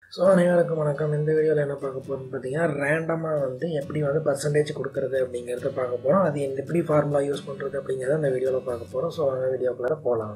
so அனைவருக்கும் வணக்கம் இந்த வீடியோவில் என்ன பார்க்க போகிறோம்னு பார்த்தீங்கன்னா ரேண்டமாக வந்து எப்படி வந்து பர்சன்டேஜ் கொடுக்குறது அப்படிங்கிறத பார்க்க போகிறோம் அது எந்த எப்படி ஃபார்முலா யூஸ் பண்ணுறது அப்படிங்கிறத அந்த வீடியோவில் பார்க்க போகிறோம் ஸோ அந்த வீடியோக்குள்ளே போகலாம்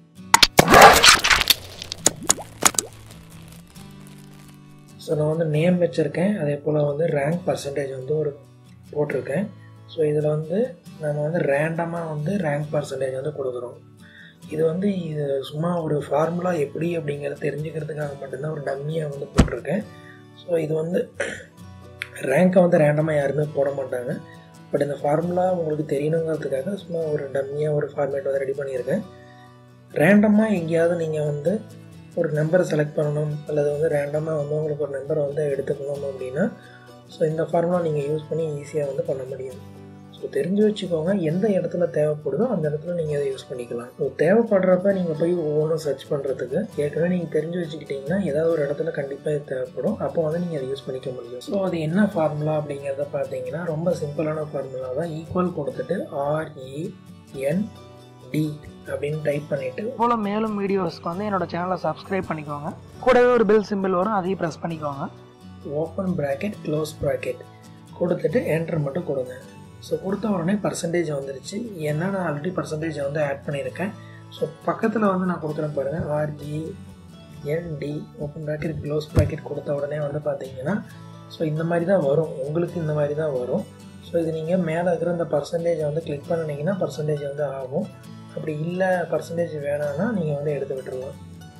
ஸோ நான் வந்து நேம் வச்சுருக்கேன் அதே போல் வந்து ரேங்க் பர்சன்டேஜ் வந்து ஒரு போட்டிருக்கேன் ஸோ இதில் வந்து நம்ம வந்து ரேண்டமாக வந்து ரேங்க் பர்சன்டேஜ் வந்து கொடுக்குறோம் இது வந்து இது சும்மா ஒரு ஃபார்முலா எப்படி அப்படிங்கிறத தெரிஞ்சுக்கிறதுக்காக மட்டும்தான் ஒரு டம்மியாக வந்து போட்டிருக்கேன் ஸோ இது வந்து ரேங்கை வந்து ரேண்டமாக யாருமே போட மாட்டாங்க பட் இந்த ஃபார்முலா உங்களுக்கு தெரியணுங்கிறதுக்காக சும்மா ஒரு டம்மியாக ஒரு ஃபார்மேட் வந்து ரெடி பண்ணியிருக்கேன் ரேண்டமாக எங்கேயாவது நீங்கள் வந்து ஒரு நம்பரை செலக்ட் பண்ணணும் அல்லது வந்து ரேண்டமாக வந்து உங்களுக்கு ஒரு நம்பரை வந்து எடுத்துக்கணும் அப்படின்னா ஸோ இந்த ஃபார்முலா நீங்கள் யூஸ் பண்ணி ஈஸியாக வந்து பண்ண முடியும் ஸோ தெரிஞ்சு வச்சுக்கோங்க எந்த இடத்துல தேவைப்படுதோ அந்த இடத்துல நீங்கள் அதை யூஸ் பண்ணிக்கலாம் ஸோ தேவைப்படுறப்ப நீங்கள் போய் ஒவ்வொன்றும் சர்ச் பண்ணுறதுக்கு ஏற்கனவே நீங்கள் தெரிஞ்சு வச்சுக்கிட்டிங்கன்னா ஏதாவது ஒரு இடத்துல கண்டிப்பாக இது தேவைப்படும் அப்போ வந்து நீங்கள் அதை யூஸ் பண்ணிக்க முடியும் ஸோ அது என்ன ஃபார்முலா அப்படிங்கிறத பார்த்தீங்கன்னா ரொம்ப சிம்பிளான ஃபார்முலா தான் ஈக்குவல் கொடுத்துட்டு ஆர்இஎன் டி அப்படின்னு டைப் பண்ணிவிட்டு போல் மேலும் வீடியோஸ்க்கு வந்து என்னோட சேனலை சப்ஸ்கிரைப் பண்ணிக்கோங்க கூடவே ஒரு பெல் சிம்பிள் வரும் அதையும் ப்ரெஸ் பண்ணிக்கோங்க ஓப்பன் ப்ராக்கெட் க்ளோஸ் ப்ராக்கெட் கொடுத்துட்டு என்டர் மட்டும் கொடுங்க ஸோ கொடுத்த உடனே பர்சன்டேஜ் வந்துருச்சு ஏன்னா நான் ஆல்ரெடி பர்சன்டேஜை வந்து ஆட் பண்ணியிருக்கேன் ஸோ பக்கத்தில் வந்து நான் கொடுக்குறேன் பாருங்கள் ஆர்ஜி என்டி ஓப்பன் ப்ராக்கெட் க்ளோஸ் ப்ராக்கெட் கொடுத்த உடனே வந்து பார்த்தீங்கன்னா ஸோ இந்த மாதிரி தான் வரும் உங்களுக்கு இந்த மாதிரி தான் வரும் ஸோ இது நீங்கள் மேலே இருக்கிற இந்த பர்சன்டேஜை வந்து கிளிக் பண்ணினீங்கன்னா பர்சன்டேஜ் வந்து ஆகும் அப்படி இல்லை பர்சன்டேஜ் வேணாம்னா நீங்கள் வந்து எடுத்து விட்டுருவோம்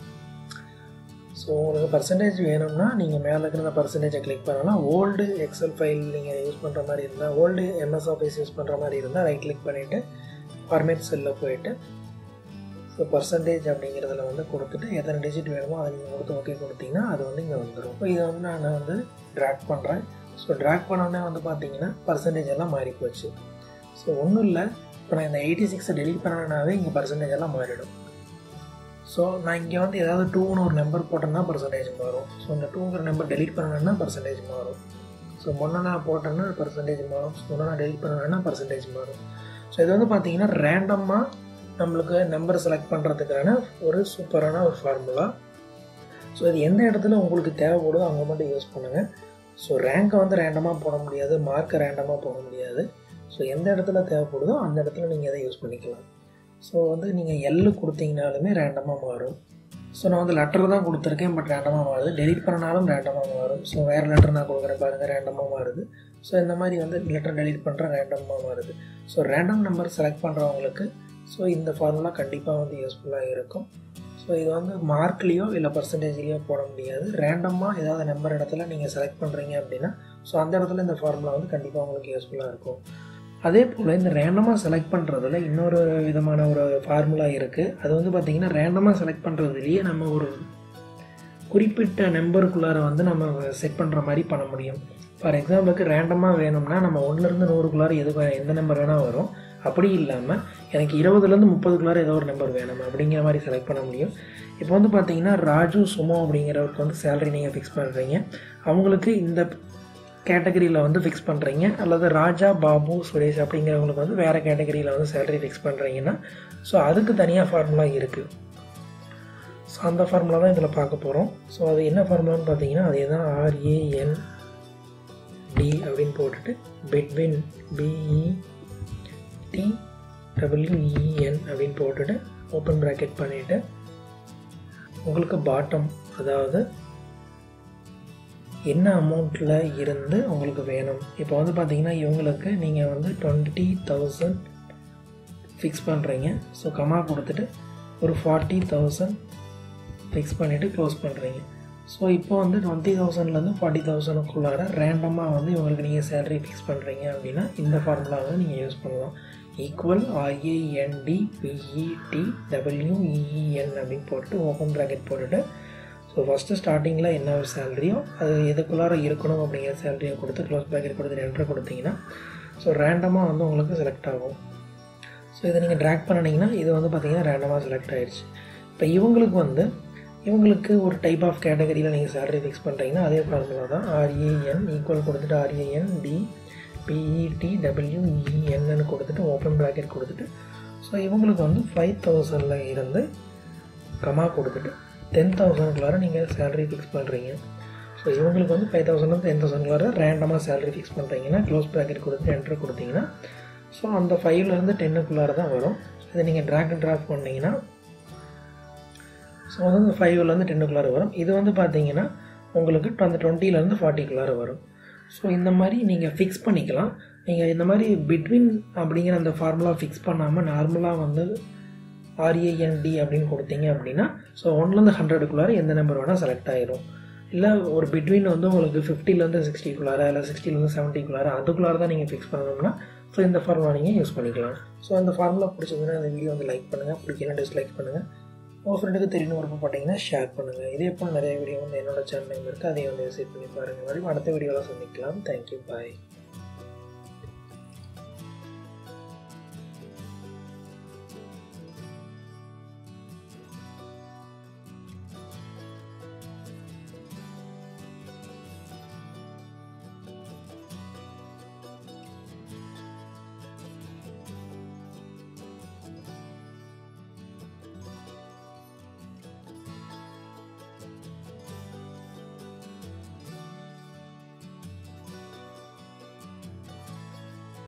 ஸோ உங்களுக்கு பர்சன்டேஜ் வேணும்னா நீங்கள் மேலே இருக்கிற அந்த பர்சன்டேஜை கிளிக் பண்ணலாம் ஓல்டு எக்ஸல் ஃபைல் நீங்கள் யூஸ் பண்ணுற மாதிரி இருந்தால் ஓல்டு எம்எஸ் ஆஃபீஸ் யூஸ் பண்ணுற மாதிரி இருந்தால் ரைட் கிளிக் பண்ணிவிட்டு ஃபார்மேட் செல்லில் போயிட்டு ஸோ பர்சன்டேஜ் அப்படிங்கிறதுல வந்து கொடுத்துட்டு எத்தனை டிஜிட் வேணுமோ அதை நீங்கள் கொடுத்து ஓகே கொடுத்தீங்கன்னா அது வந்து இங்கே வந்துடும் இப்போ இதை வந்து நான் வந்து ட்ராக் பண்ணுறேன் ஸோ ட்ராக் பண்ணோன்னே வந்து பார்த்தீங்கன்னா பர்சன்டேஜ் எல்லாம் மாறி போச்சு ஸோ ஒன்றும் இல்லை இப்போ நான் இந்த எயிட்டி சிக்ஸை டெலிட் பண்ணனாவே இங்கே பர்சன்டேஜ் எல்லாம் மாறிடும் ஸோ நான் இங்கே வந்து ஏதாவது டூன்னு ஒரு நம்பர் போட்டேன்னா பர்சன்டேஜ் மாறும் ஸோ இந்த டூங்கிற நம்பர் டெலிட் பண்ணணுன்னா பர்சன்டேஜ் மாறும் ஸோ முன்ன நான் போட்டேன்னா பர்சன்டேஜ் மாறும் முன்ன நான் டெலிட் பண்ணணுன்னா பர்சன்டேஜ் மாறும் ஸோ இது வந்து பார்த்தீங்கன்னா ரேண்டமாக நம்மளுக்கு நம்பர் செலக்ட் பண்ணுறதுக்கான ஒரு சூப்பரான ஒரு ஃபார்முலா ஸோ இது எந்த இடத்துல உங்களுக்கு தேவைப்படுதோ அங்கே மட்டும் யூஸ் பண்ணுங்கள் ஸோ ரேங்கை வந்து ரேண்டமாக போட முடியாது மார்க்கை ரேண்டமாக போட முடியாது ஸோ எந்த இடத்துல தேவைப்படுதோ அந்த இடத்துல நீங்கள் அதை யூஸ் பண்ணிக்கலாம் ஸோ வந்து நீங்கள் எல்லு கொடுத்தீங்கனாலுமே ரேண்டமாக மாறும் ஸோ நான் வந்து லெட்டர் தான் கொடுத்துருக்கேன் பட் ரேண்டமாக மாறுது டெலிட் பண்ணனாலும் ரேண்டமாக மாறும் ஸோ வேறு லெட்டர் நான் கொடுக்குறேன் பாருங்கள் ரேண்டமாக மாறுது ஸோ இந்த மாதிரி வந்து லெட்டர் டெலிட் பண்ணுற ரேண்டமாக மாறுது ஸோ ரேண்டம் நம்பர் செலக்ட் பண்ணுறவங்களுக்கு ஸோ இந்த ஃபார்முலா கண்டிப்பாக வந்து யூஸ்ஃபுல்லாக இருக்கும் ஸோ இது வந்து மார்க்லேயோ இல்லை பர்சன்டேஜ்லேயோ போட முடியாது ரேண்டமாக ஏதாவது நம்பர் இடத்துல நீங்கள் செலக்ட் பண்ணுறீங்க அப்படின்னா ஸோ அந்த இடத்துல இந்த ஃபார்முலா வந்து கண்டிப்பாக உங்களுக்கு யூஸ்ஃபுல்லாக இருக்கும் அதே போல் இந்த ரேண்டமாக செலக்ட் பண்ணுறதுல இன்னொரு விதமான ஒரு ஃபார்முலா இருக்குது அது வந்து பார்த்திங்கன்னா ரேண்டமாக செலக்ட் பண்ணுறதுலேயே நம்ம ஒரு குறிப்பிட்ட நம்பருக்குள்ளார வந்து நம்ம செட் பண்ணுற மாதிரி பண்ண முடியும் ஃபார் எக்ஸாம்பிளுக்கு ரேண்டமாக வேணும்னா நம்ம ஒன்றுலேருந்து நூறுக்குள்ளார எது எந்த நம்பர் வேணால் வரும் அப்படி இல்லாமல் எனக்கு இருபதுலேருந்து முப்பதுக்குள்ளார ஏதோ ஒரு நம்பர் வேணும் அப்படிங்கிற மாதிரி செலக்ட் பண்ண முடியும் இப்போ வந்து பார்த்தீங்கன்னா ராஜு சுமோ அப்படிங்கிறவருக்கு வந்து சேலரி நீங்கள் ஃபிக்ஸ் பண்ணுறீங்க அவங்களுக்கு இந்த கேட்டகரியில் வந்து ஃபிக்ஸ் பண்ணுறீங்க அல்லது ராஜா பாபு சுரேஷ் அப்படிங்கிறவங்களுக்கு வந்து வேறு கேட்டகரியில் வந்து சேலரி ஃபிக்ஸ் பண்ணுறீங்கன்னா ஸோ அதுக்கு தனியாக ஃபார்முலா இருக்குது ஸோ அந்த ஃபார்முலா தான் இதில் பார்க்க போகிறோம் ஸோ அது என்ன ஃபார்முலான்னு பார்த்தீங்கன்னா அதே தான் ஆர்ஏஎன் டி அப்படின்னு போட்டுட்டு பிட்வின் பிஇ டி டபிள்யூஇஎன் அப்படின்னு போட்டுட்டு ஓப்பன் ப்ராக்கெட் பண்ணிவிட்டு உங்களுக்கு பாட்டம் அதாவது என்ன அமௌண்ட்டில் இருந்து உங்களுக்கு வேணும் இப்போ வந்து பார்த்தீங்கன்னா இவங்களுக்கு நீங்கள் வந்து டுவெண்ட்டி தௌசண்ட் ஃபிக்ஸ் பண்ணுறீங்க ஸோ கமா கொடுத்துட்டு ஒரு ஃபார்ட்டி தௌசண்ட் ஃபிக்ஸ் பண்ணிவிட்டு க்ளோஸ் பண்ணுறீங்க ஸோ இப்போ வந்து டுவெண்ட்டி தௌசண்ட்லேருந்து ஃபார்ட்டி தௌசண்ட்க்குள்ளார ரேண்டமாக வந்து இவங்களுக்கு நீங்கள் சேலரி ஃபிக்ஸ் பண்ணுறீங்க அப்படின்னா இந்த ஃபார்முலா வந்து நீங்கள் யூஸ் பண்ணலாம் ஈக்குவல் ஆர்ஏஎன்டி பிஇடி டபிள்யூஇஎன் அப்படின்னு போட்டுட்டு ஓப்பன் ப்ராக்கெட் போட்டுட்டு ஸோ ஃபஸ்ட்டு ஸ்டார்டிங்கில் என்ன ஒரு சேலரியோ அது எதுக்குள்ளார இருக்கணும் அப்படிங்கிற சேலரியை கொடுத்து க்ளோஸ் ப்ராக்கெட் கொடுத்து என்ட்ரு கொடுத்தீங்கன்னா ஸோ ரேண்டமாக வந்து உங்களுக்கு செலக்ட் ஆகும் ஸோ இதை நீங்கள் ட்ராக் பண்ணினீங்கன்னா இது வந்து பார்த்திங்கன்னா ரேண்டமாக செலக்ட் ஆகிடுச்சு இப்போ இவங்களுக்கு வந்து இவங்களுக்கு ஒரு டைப் ஆஃப் கேட்டகரியில் நீங்கள் சேலரி ஃபிக்ஸ் பண்ணுறீங்கன்னா அதே ஃபார்முலா தான் ஆர்ஏஎன் ஈக்குவல் கொடுத்துட்டு ஆர்ஏஎன் டி பிஇடி டபிள்யூஇஎன்னு கொடுத்துட்டு ஓப்பன் ப்ராக்கெட் கொடுத்துட்டு ஸோ இவங்களுக்கு வந்து ஃபைவ் தௌசண்டில் இருந்து கமா கொடுத்துட்டு டென் தௌசண்ட்குள்ளார நீங்கள் சேலரி ஃபிக்ஸ் பண்ணுறீங்க ஸோ இவங்களுக்கு வந்து ஃபைவ் தௌசண்ட் டென் தௌசண்ட்குள்ளார ரேண்டமாக சேலரி ஃபிக்ஸ் பண்ணுறீங்கன்னா க்ளோஸ் ப்ராக்கெட் கொடுத்து என்ட்ரு கொடுத்தீங்கன்னா ஸோ அந்த ஃபைவ்லேருந்து டென்னுக்குள்ளார தான் வரும் இதை நீங்கள் ட்ராக் அண்ட் ட்ராப் பண்ணிங்கன்னா ஸோ வந்து இந்த ஃபைவ்லேருந்து டென்னுக்குள்ளார வரும் இது வந்து பார்த்தீங்கன்னா உங்களுக்கு அந்த டுவெண்ட்டிலேருந்து ஃபார்ட்டிக்குள்ளார வரும் ஸோ இந்த மாதிரி நீங்கள் ஃபிக்ஸ் பண்ணிக்கலாம் நீங்கள் இந்த மாதிரி பிட்வீன் அப்படிங்கிற அந்த ஃபார்முலா ஃபிக்ஸ் பண்ணாமல் நார்மலாக வந்து ஆர்ஏஎன்டி அப்படின்னு கொடுத்தீங்க அப்படின்னா ஸோ ஒன்லேருந்து ஹண்ட்ரடுக்குள்ளார எந்த நம்பர் வேணால் செலக்ட் ஆயிரும் இல்லை ஒரு பிட்வீன் வந்து உங்களுக்கு ஃபிஃப்டிலேருந்து சிக்ஸ்டிக்குள்ளார இல்லை சிக்ஸ்டிலேருந்து செவன்ட்டிக்குள்ளார அதுக்குள்ளார தான் நீங்கள் ஃபிக்ஸ் பண்ணணும்னா ஸோ இந்த ஃபார்முலா நீங்கள் யூஸ் பண்ணிக்கலாம் ஸோ அந்த ஃபார்முலா பிடிச்சதுன்னா இந்த வீடியோ வந்து லைக் பண்ணுங்கள் பிடிக்கல டிஸ்லைக் பண்ணுங்கள் உங்கள் ஃப்ரெண்டுக்கு தெரியணும் விருப்பப்பட்டீங்கன்னா ஷேர் பண்ணுங்கள் இதே போல் நிறைய வீடியோ வந்து என்னோட சேனல் இருக்குது அதையும் வந்து விசிட் பண்ணி பாருங்கள் மறுபடியும் அடுத்த வீடியோவில் சந்திக்கலாம் தேங்க்யூ பாய்